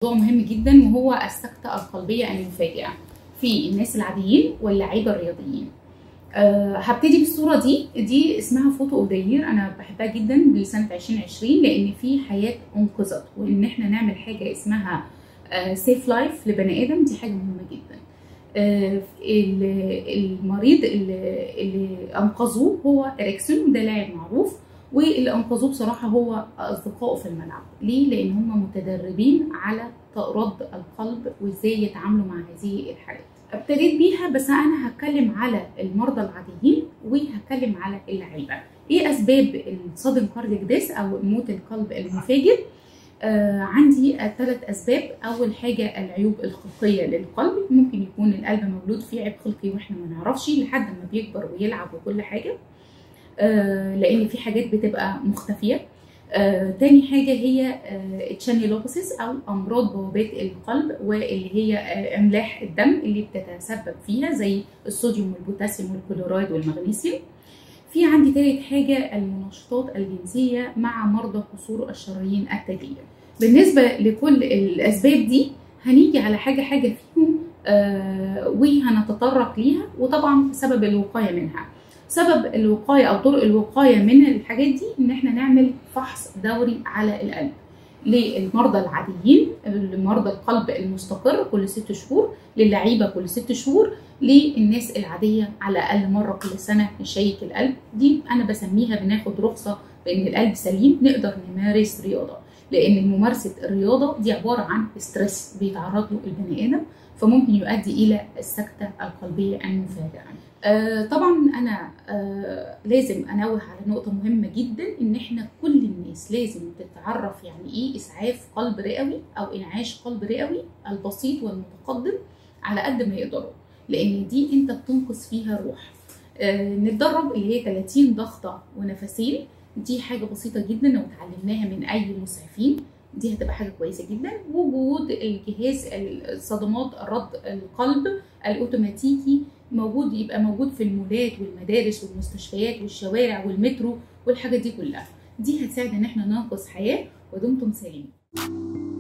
موضوع مهم جدا وهو السكتة القلبية المفاجئة في الناس العاديين واللعيبة الرياضيين أه هبتدي بالصورة دي دي اسمها فوتو أودير أنا بحبها جدا لسنة 2020 لأن في حياة أنقذت وإن إحنا نعمل حاجة اسمها سيف uh, لايف لبني آدم دي حاجة مهمة جدا uh, المريض اللي, اللي أنقذوه هو إريكسون وده لاعب معروف واللي انقذوه بصراحه هو اصدقائه في الملعب ليه لان هم متدربين على رد القلب وازاي يتعاملوا مع هذه الحالات ابتديت بيها بس انا هتكلم على المرضى العاديين وهتكلم على اللعيبه ايه اسباب الصدم كاردياك ديس او موت القلب المفاجئ آه عندي ثلاث اسباب اول حاجه العيوب الخلقيه للقلب ممكن يكون القلب مولود فيه عيب خلقي واحنا ما نعرفش لحد ما بيكبر ويلعب وكل حاجه آه لان في حاجات بتبقى مختفيه آه تاني حاجة هي آه تشانيلوبسيس أو أمراض بوابات القلب واللي هي آه إملاح الدم اللي بتتسبب فيها زي الصوديوم والبوتاسيوم والكلورايد والمغنيسيوم في عندي تالت حاجة المنشطات الجنسية مع مرضى قصور الشرايين التاجية بالنسبة لكل الأسباب دي هنيجي على حاجة حاجة فيهم وهنتطرق ليها وطبعا سبب الوقاية منها سبب الوقايه او طرق الوقايه من الحاجات دي ان احنا نعمل فحص دوري على القلب للمرضى العاديين لمرضى القلب المستقر كل ست شهور للعيبه كل ست شهور للناس العاديه على الاقل مره كل سنه نشيك القلب دي انا بسميها بناخد رخصه بان القلب سليم نقدر نمارس رياضه لان ممارسه الرياضه دي عباره عن ستريس بيتعرض له البني ادم فممكن يؤدي الى السكته القلبيه المفاجئه آه طبعا انا آه لازم انوه على نقطه مهمه جدا ان احنا كل الناس لازم تتعرف يعني ايه اسعاف قلب رئوي او انعاش قلب رئوي البسيط والمتقدم على قد ما يقدروا لان دي انت بتنقذ فيها روح آه نتدرب اللي هي 30 ضغطه ونفسين دي حاجه بسيطه جدا لو اتعلمناها من اي مسعفين دي هتبقى حاجه كويسه جدا وجود الجهاز الصدمات رد القلب الاوتوماتيكي موجود يبقى موجود في المولات والمدارس والمستشفيات والشوارع والمترو والحاجات دي كلها دي هتساعد ان احنا ننقذ حياه ودمتم سالمين